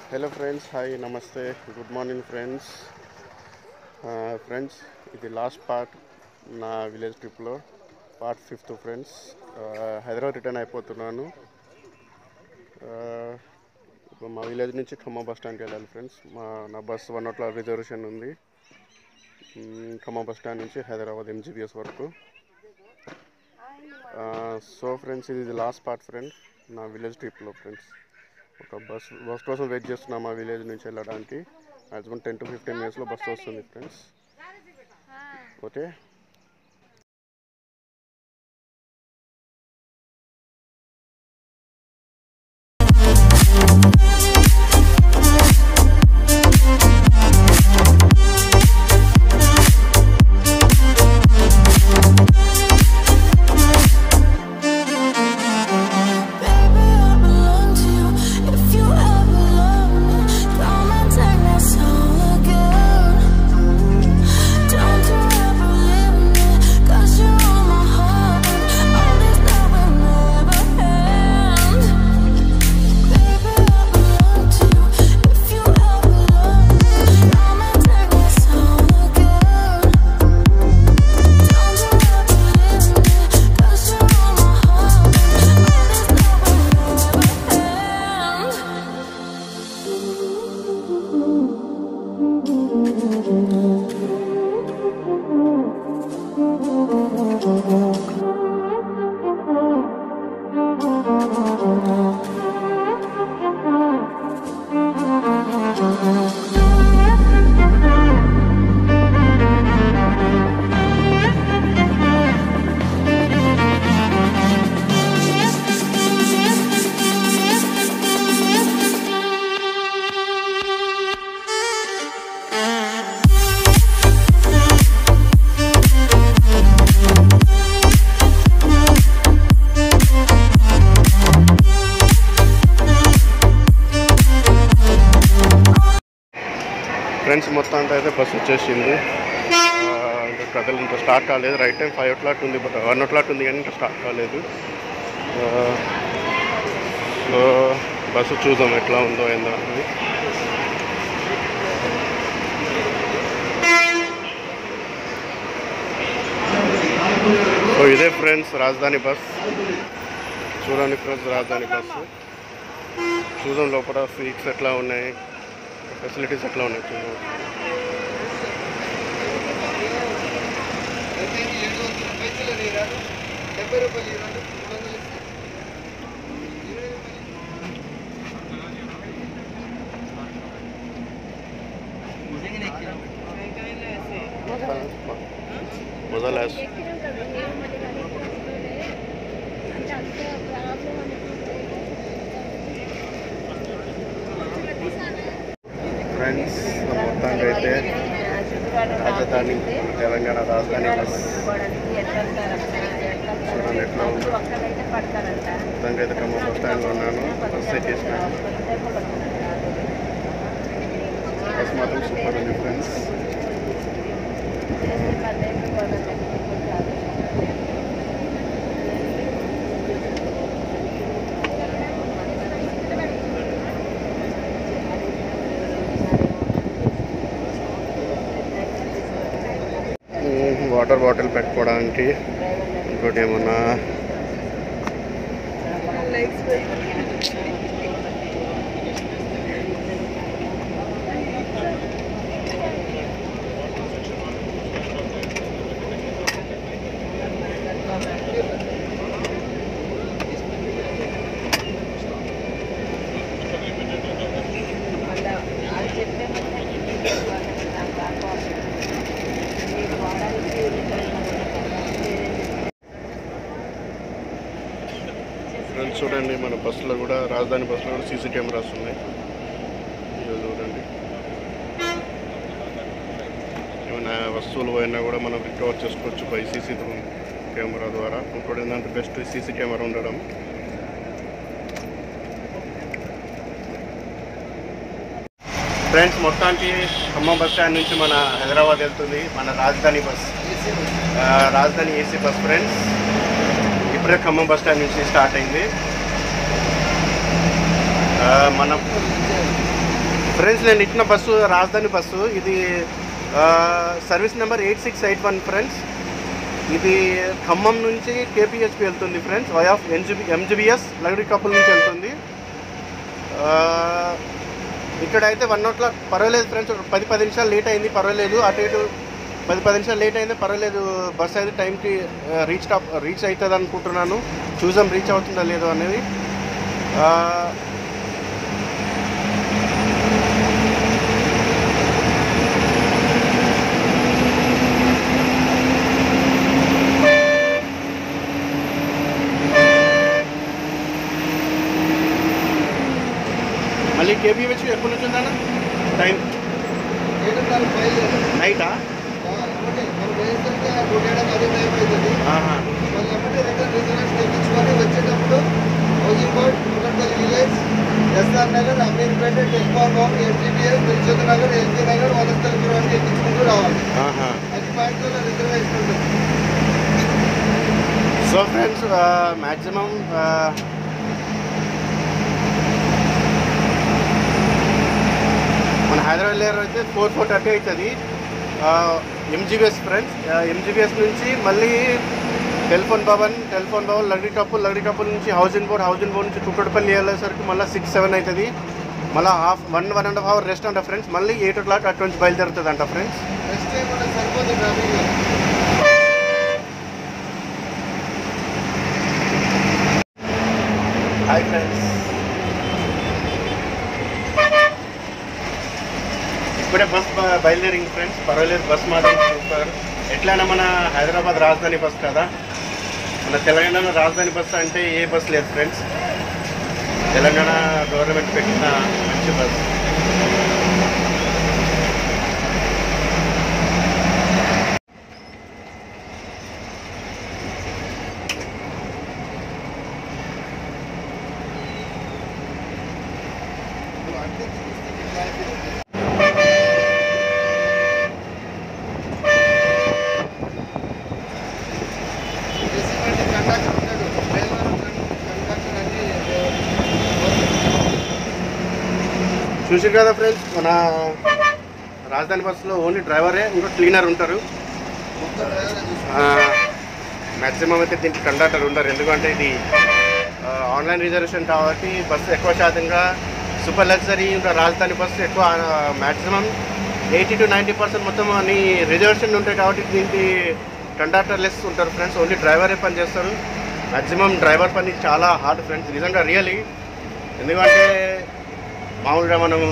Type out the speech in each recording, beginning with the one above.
Hello friends hi నమస్తే good morning friends friends ఇది last part నా విలేజ్ ట్రిప్లో part fifth friends Hyderabad return అయిపోతున్నాను Uh, ఇప్పుడు మా విలేజ్ నుంచి ఖమ్మం బస్ స్టాండ్కి వెళ్ళాలి ఫ్రెండ్స్ మా నా బస్ వన్ ఓట్ల రిజర్వేషన్ ఉంది మ్, ఖమ్మం బస్ స్టాండ్ నుంచి హైదరాబాద్ ఎంజీబీఎస్ వరకు సో ఫ్రెండ్స్ ఇది లాస్ట్ పార్ట్ ఫ్రెండ్ నా విలేజ్ ట్రిప్లో ఫ్రెండ్స్ ఒక బస్ బస్ కోసం వెయిట్ చేస్తున్నాం మా విలేజ్ నుంచి వెళ్ళడానికి మ్యాక్సిమం టెన్ టు ఫిఫ్టీన్ మినిట్స్లో బస్ వస్తుంది friends okay Baby, I belong to you. If you ever love me, come and take my soul again. Don't you ever leave me, 'cause you're on my heart. All this love will never end. Baby, I belong to you. If you ever love me, come and take my soul again. Don't you ever leave me, 'cause you're on my heart. All this love will never end. Friends మొత్తం అంతా అయితే bus వచ్చేసింది ఆ, ఇంకా కథలు ఇంకా start కాలేదు right time five o'clock ఉంది బట్ వన్ ఓ క్లాక్ ఉంది కానీ ఇంకా స్టార్ట్ కాలేదు ఆ, సో బస్సు చూద్దాం ఎట్లా ఉందో ఏందో అనేది సో ఇదే ఫ్రెండ్స్ రాజధాని బస్ చూడండి ఫ్రెండ్స్ రాజధాని బస్సు చూద్దాం లోపల సీట్స్ ఎట్లా ఉన్నాయి ఫెసిలిటీస్ ఎట్లా ఉన్నాయి చూద్దాం మొదలాస్ ఫ్రెండ్స్ మొత్తానికి అయితే రాజధాని తెలంగాణ రాజధాని బస్ చూడండి ఎట్లా ఉందో మొత్తానికి అయితే ఖమ్మం బస్ స్టాండ్లో ఉన్నాను బస్ ఎక్కేసినాను బస్ మాత్రం సూపర్ ఉంది ఫ్రెండ్స్ వాటర్ బాటిల్ పెట్టుకోవడానికి ఇంకోటి ఏమన్నా ఫ్రెండ్స్ చూడండి మన బస్సులో కూడా రాజధాని బస్సులో కూడా సీసీ కెమెరాస్ ఉన్నాయి ఇదిగో చూడండి ఏమైనా వస్తువులు పోయినా కూడా మనం రికవర్ చేసుకోవచ్చు బై సీసీ కెమెరా ద్వారా ఇంకోటి ఏంటంటే బెస్ట్ సీసీ కెమెరా ఉండడం ఫ్రెండ్స్ మొత్తానికి ఖమ్మం బస్ స్టాండ్ నుంచి మన హైదరాబాద్ వెళ్తుంది మన రాజధాని బస్ ఆ, రాజధాని ఏసీ బస్ ఫ్రెండ్స్ ఇప్పుడే ఖమ్మం బస్ స్టాండ్ నుంచి స్టార్ట్ అయింది ఆ, మనం ఫ్రెండ్స్ నేను ఇచ్చిన బస్సు రాజధాని బస్సు ఇది ఆ, service number eight six eight one friends ఇది ఖమ్మం నుంచి కేపీహెచ్పి వెళ్తుంది ఫ్రెండ్స్ వై ఆఫ్ ఎన్జిబి ఎంజిబిఎస్ లగడి కప్పుల నుంచి వెళ్తుంది ఆ, ఇక్కడ అయితే వన్ ఓ క్లాక్ పర్వాలేదు ఫ్రెండ్స్ ఒక పది పది నిమిషాలు లేట్ అయింది పర్వాలేదు అటు ఇటు పది పది నిమిషాలు లేట్ అయింది పర్వాలేదు బస్ అయితే టైంకి రీచ్ టాప్ రీచ్ అవుతుంది అనుకుంటున్నాను చూసాం రీచ్ అవుతుందా లేదో అనేది ఆ, మళ్ళీ కేపీహెచ్ ఎప్పటి నుంచి ఉందన్న టైం ఏడున్నర బయలుదేరి నైటా ఒకటి మనం వేసరికి కొట్టేయడం అదే టైం అవుతుంది ఆహా మళ్ళీ ఎమ్మటే రిటర్న్ రిజర్వేషన్ తెప్పించుకొని వచ్చేటప్పుడు హౌసింగ్ బోర్డ్ ముగట్పల్లి village SR Nagar Ameerpet telephone home NTPS Dilsukh Nagar LG Nagar Vanasthalipuram అన్ని ఎక్కించుకుంటూ రావాలి ఆహా అది పాయింట్లో రిజర్వేషన్ ఉంటుంది సో ఫ్రెండ్స్ మ్యాక్సిమం మన హైదరాబాద్ లేయర్ అయితే ఫోర్ ఫోర్ థర్టీ అవుతుంది ఎంజీబీఎస్ ఫ్రెండ్స్ ఎంజీబీఎస్ నుంచి మళ్ళీ telephone Bhavan telephone Bhavan Lakdikapul Lakdikapul నుంచి హౌసింగ్ బోర్డ్ హౌసింగ్ బోర్డ్ నుంచి కుక్కడపల్లి వెళ్ళేసరికి మళ్ళీ సిక్స్ సెవెన్ అవుతుంది మళ్ళీ half one one and half hour rest అంట ఫ్రెండ్స్ మళ్ళీ ఎయిట్ ఓ క్లాక్ అటు నుంచి బయలుదేరుతుంది అంట ఫ్రెండ్స్ నెక్స్ట్ టైం మనకు సరిపోతుంది ట్రాఫిక్లో హాయ్ ఫ్రెండ్స్ ఇప్పుడే బస్ బ- బయలుదేరింది ఫ్రెండ్స్ పర్వాలేదు బస్ మాత్రం సూపర్ ఎట్లైనా మన హైదరాబాద్ రాజధాని బస్ కదా మన తెలంగాణ రాజధాని బస్ అంటే ఏ బస్ లేదు ఫ్రెండ్స్ తెలంగాణ గవర్నమెంట్ పెట్టిన మంచి బస్ అంటే చూస్తే ట్రాఫిక్ బేసిక్గా కండక్టర్ ఉంటాడు డ్రైవర్ కండక్టర్ అన్ని చూసారు కదా ఫ్రెండ్స్ మన రాజధాని బస్సులో ఓన్లీ డ్రైవరే ఇంకా క్లీనర్ ఉంటారు మొత్తం డ్రైవర్ చూసుకుంటాడు మ్యాక్సిమం అయితే దీనికి కండక్టర్ ఉండరు ఎందుకంటే ఇది ఆ, ఆన్లైన్ రిజర్వేషన్ కాబట్టి బస్సు ఎక్కువ శాతంగా సూపర్ లగ్జరీ ఇంకా రాజధాని బస్సు ఎక్కువ maximum eighty to ninety percent మొత్తం అన్ని రిజర్వేషన్ ఉంటాయి కాబట్టి దీనికి కండక్టర్ లెస్ ఉంటారు ఫ్రెండ్స్ ఓన్లీ డ్రైవరే పని చేస్తారు మ్యాక్సిమం డ్రైవర్ పని చాలా హార్డ్ ఫ్రెండ్స్ నిజంగా రియలీ ఎందుకంటే మామూలుగా మనము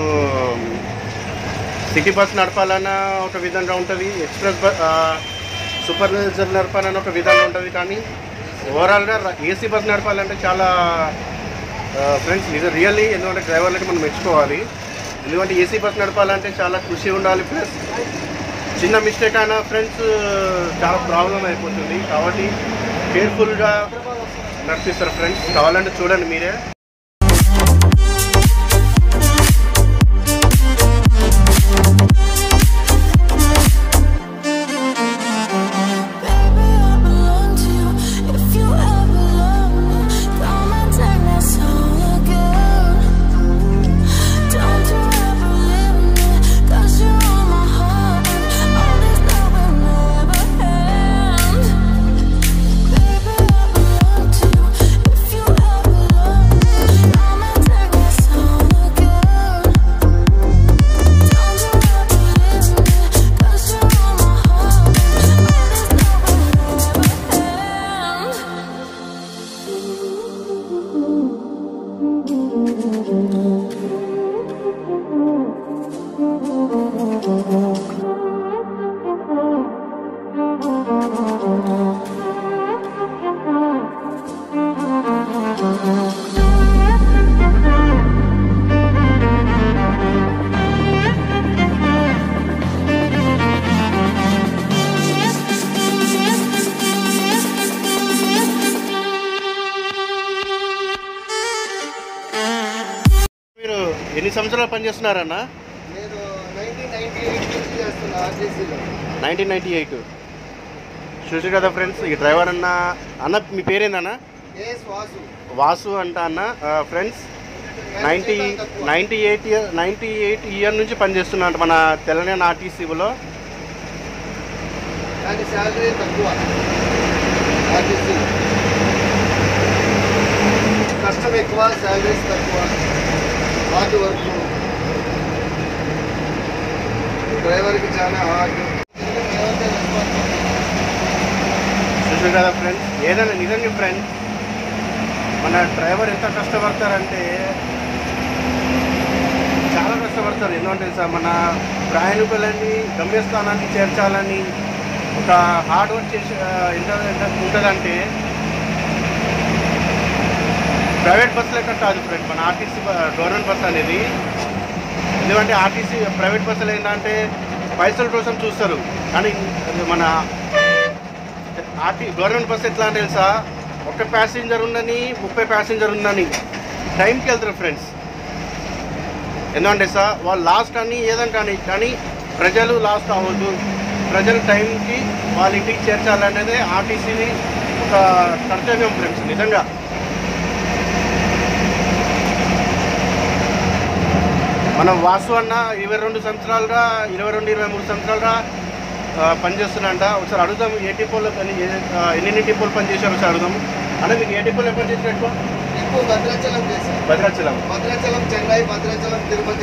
సిటీ బస్ నడపాలన్నా ఒక విధంగా ఉంటుంది ఎక్స్ప్రెస్ బస్ సూపర్ లగ్జరీ నడపాలన్న ఒక విధంగా ఉంటుంది కానీ ఓవరాల్గా ఏసీ బస్ నడపాలంటే చాలా ఫ్రెండ్స్ నిజం రియల్లీ ఎందుకంటే డ్రైవర్లకి మనం మెచ్చుకోవాలి ఎందుకంటే ఏసీ బస్ నడపాలంటే చాలా కృషి ఉండాలి ప్లస్ చిన్న మిస్టేక్ అయినా ఫ్రెండ్స్ చాలా ప్రాబ్లం అయిపోతుంది కాబట్టి కేర్ఫుల్గా నడిపిస్తారు ఫ్రెండ్స్ కావాలంటే చూడండి మీరే Baby, I belong to you. If you ever love me, come and take my soul again. Don't you ever leave me, 'cause you're on my heart. All this love will never end. Baby, I belong to you. If you ever love me, come and take my soul again. Don't you ever leave me, 'cause you're on my heart. All this love will never end. మీరు ఎన్ని సంవత్సరాలు పనిచేస్తున్నారన్న నేను nineteen ninety eight నుంచి చేస్తున్నా ఆర్టీసీలో nineteen ninety eight చూసి కదా friends ఈ డ్రైవర్ అన్న అన్న మీ పేరేందన్న ఏఎస్ వాసు వాసు అంట అన్న friends ninety ninety eight year ninety eight year నుంచి పనిచేస్తున్నా మన తెలంగాణ ఆర్టీసీలో కానీ శాలరీ తక్కువ ఆర్టీసీ కష్టం ఎక్కువ శాలరీస్ తక్కువ హార్డ్ వర్క్ డ్రైవర్కి చాలా హార్డ్ చూసారు కదా ఫ్రెండ్స్ ఏదైనా నిజంగా ఫ్రెండ్స్ మన డ్రైవర్ ఎంత కష్టపడతారంటే చాలా కష్టపడతారు ఎందుకంటే సార్ మన ప్రయాణికులని గమ్యస్థానాన్ని చేర్చాలని ఒక హార్డ్ వర్క్ చేసి ఆ, ఎంత ఎంత ఉంటుందంటే ప్రైవేట్ బస్ లెక్క కాదు ఫ్రెండ్ మన ఆర్టీసీ గవర్నమెంట్ బస్ అనేది ఎందుకంటే ఆర్టీసీ ప్రైవేట్ బస్సులు ఏంటంటే పైసల కోసం చూస్తారు కానీ అది మన ఆర్టీ గవర్నమెంట్ బస్ ఎట్లా అంటే తెలుసా ఒక ప్యాసింజర్ ఉండని ముప్పై ప్యాసింజర్ ఉందని టైంకి వెళ్తారు ఫ్రెండ్స్ ఎందుకంటే సార్ వాళ్ళు లాస్ట్ అని ఏదంటే అని కానీ ప్రజలు లాస్ట్ అవ్వద్దు ప్రజలు టైంకి వాళ్ళ ఇంటికి చేర్చాలనేది ఆర్టీసీని ఒక కర్తవ్యం ఫ్రెండ్స్ నిజంగా మనం వాసు అన్న ఇరవై రెండు సంవత్సరాలుగా ఇరవై రెండు ఇరవై మూడు సంవత్సరాలుగా ఆ, పనిచేస్తున్నంట ఒకసారి అడుగుదాం ఏ టిపోలో పని ఏ- ఆ, ఎన్ని టిపోలు పనిచేశారు ఒకసారి అడుగుదాం అంటే మీకు ఏ టిపోలో పని చేసిన ఎక్కువ ఎక్కువ భద్రాచలం చేశారు భద్రాచలం భద్రాచలం చెన్నై భద్రాచలం తిరుపతి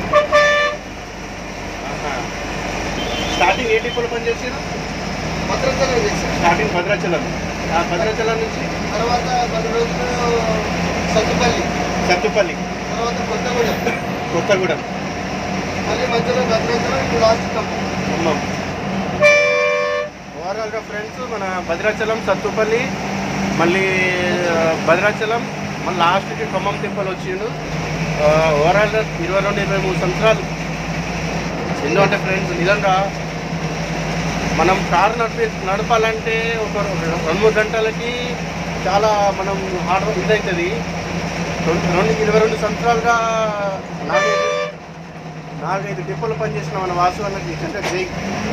స్టార్టింగ్ ఏ టిపోలో పనిచేసారు భద్రాచలం చేశారు స్టార్టింగ్ భద్రాచలం ఆ భద్రాచలం నుంచి తర్వాత పది రోజులు సత్తుపల్లి సత్తుపల్లి తర్వాత కొత్తగూడెం కొత్తగూడెం మళ్ళీ మధ్యలో భద్రాచలం ఇప్పుడు లాస్ట్ ఖమ్మం ఖమ్మం ఓవరాల్గా ఫ్రెండ్స్ మన భద్రాచలం సత్తుపల్లి మళ్ళీ ఆ, భద్రాచలం మళ్ళీ లాస్ట్కి ఖమ్మం టెంపుల్ వచ్చిండు ఆ, ఓవరాల్గా ఇరవై రెండు ఇరవై మూడు సంవత్సరాలు ఎందుకంటే ఫ్రెండ్స్ నిజంగా మనం కారు నడిపి నడపాలంటే ఒక రెండు మూడు గంటలకి చాలా మనం హార్డ్ వర్క్ ఇదవుతుంది రెండు రెండు ఇరవై రెండు సంవత్సరాలుగా నాలుగైదు నాలుగైదు డిపోలు పనిచేసిన మన వాసు అన్నకి అంటే జై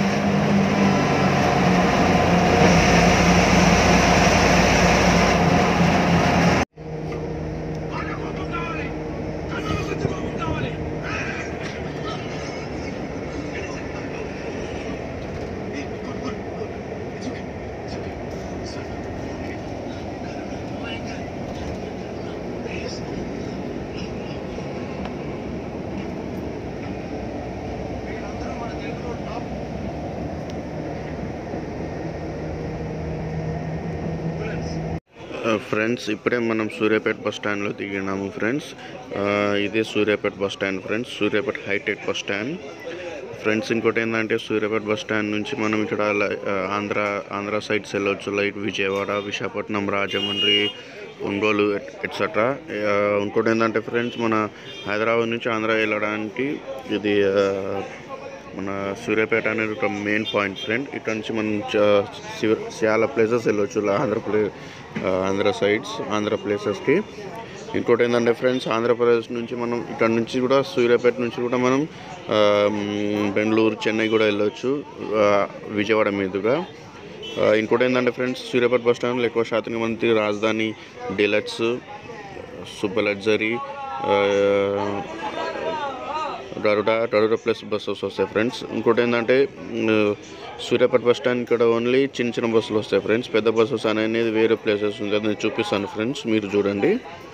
ఫ్రెండ్స్ ఇప్పుడే మనం సూర్యాపేట బస్ స్టాండ్లో దిగినాము ఫ్రెండ్స్ ఆ, ఇదే Suryapet bus stand friends Suryapet hitech bus stand friends ఇంకోటి ఏంటంటే సూర్యాపేట బస్ స్టాండ్ నుంచి మనం ఇక్కడ లై- ఆ, ఆంధ్ర ఆంధ్ర సైడ్స్ వెళ్ళొచ్చు లైక్ విజయవాడ విశాఖపట్నం రాజమండ్రి ఒంగోలు ఎట్సెట్రా ఇంకోటి ఏంటంటే ఫ్రెండ్స్ మన హైదరాబాద్ నుంచి ఆంధ్ర వెళ్ళడానికి ఇది ఆ, మన సూర్యాపేట అనేది ఒక మెయిన్ పాయింట్ ఫ్రెండ్ ఇక్కడ నుంచి మనం చ- శివ- చాలా ప్లేసెస్ వెళ్ళొచ్చు ఇలా ఆంధ్ర ప్లే ఆ, ఆంధ్ర సైడ్స్ ఆంధ్ర ప్లేసెస్కి ఇంకోటి ఏంటంటే ఫ్రెండ్స్ ఆంధ్రప్రదేశ్ నుంచి మనం ఇక్కడ నుంచి కూడా సూర్యాపేట నుంచి కూడా మనం ఆ, మ్, బెంగళూరు చెన్నై కూడా వెళ్ళొచ్చు ఆ, విజయవాడ మీదుగా ఆ, ఇంకోటి ఏంటంటే ఫ్రెండ్స్ సూర్యాపేట బస్ స్టాండ్లో ఎక్కువ శాతం మంది Rajdhani deluxe super luxury Garuda Garuda plus buses వస్తాయి ఫ్రెండ్స్ ఇంకోటి ఏంటంటే మ్, సూర్యాపేట బస్ స్టాండ్ ఇక్కడ ఓన్లీ చిన్న చిన్న బస్సులు వస్తాయి ఫ్రెండ్స్ పెద్ద బస్సెస్ అనేది వేరే ప్లేసెస్ ఉంది అది నేను చూపిస్తాను ఫ్రెండ్స్ మీరు చూడండి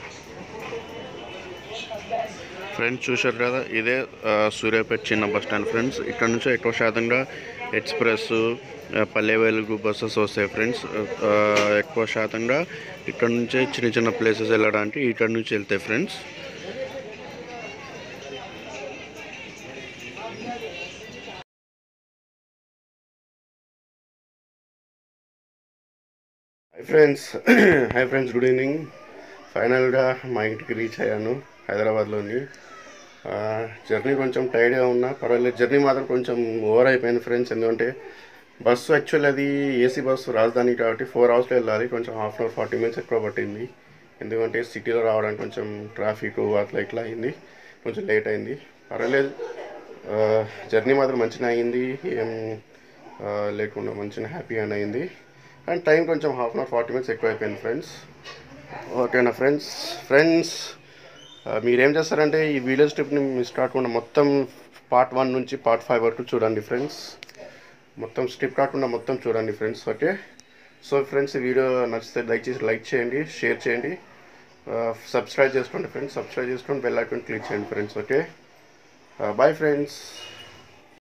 ఫ్రెండ్స్ చూశారు కదా ఇదే ఆ, సూర్యాపేట చిన్న బస్ స్టాండ్ ఫ్రెండ్స్ ఇక్కడ నుంచి ఎక్కువ శాతంగా ఎక్స్ప్రెస్ ఆ, పల్లె వెలుగు బస్సెస్ వస్తాయి ఫ్రెండ్స్ ఆ, ఎక్కువ శాతంగా ఇక్కడ నుంచే చిన్న చిన్న ప్లేసెస్ వెళ్ళడానికి ఇక్కడ నుంచి వెళ్తాయి friends hi friends hi friends good evening ఫైనల్గా మా ఇంటికి రీచ్ అయ్యాను హైదరాబాద్లోని జర్నీ కొంచెం టైర్డ్గా ఉన్నా పర్వాలేదు జర్నీ మాత్రం కొంచెం ఓవర్ అయిపోయింది ఫ్రెండ్స్ ఎందుకంటే బస్సు యాక్చువల్ అది ఏసీ బస్సు రాజధాని కాబట్టి ఫోర్ అవర్స్లో వెళ్ళాలి కొంచెం half an hour forty minutes ఎక్కువ పట్టింది ఎందుకంటే సిటీలో రావడానికి కొంచెం ట్రాఫిక్ అట్లా ఇట్లా అయింది కొంచెం లేట్ అయింది పర్వాలేదు జర్నీ మాత్రం మంచిగా అయింది ఏం ఆ, లేకుండా మంచిగా హ్యాపీగానే అయింది అండ్ టైం కొంచెం half an hour forty minutes ఎక్కువ అయిపోయింది ఫ్రెండ్స్ ఓకేనా ఫ్రెండ్స్ ఫ్రెండ్స్ ఆ, మీరేం చేస్తారంటే ఈ వీడియో స్ట్రిప్ని మిస్ కాకుండా మొత్తం పార్ట్ వన్ నుంచి పార్ట్ ఫైవ్ వరకు చూడండి ఫ్రెండ్స్ మొత్తం స్ట్రిప్ కాకుండా మొత్తం చూడండి ఫ్రెండ్స్ ఓకే సో ఫ్రెండ్స్ ఈ వీడియో నచ్చితే దయచేసి లైక్ చేయండి షేర్ చేయండి సబ్స్క్రైబ్ చేసుకోండి ఫ్రెండ్స్ సబ్స్క్రైబ్ చేసుకొని బెల్ ఐకాన్ క్లిక్ చేయండి ఫ్రెండ్స్ ఓకే బాయ్ ఫ్రెండ్స్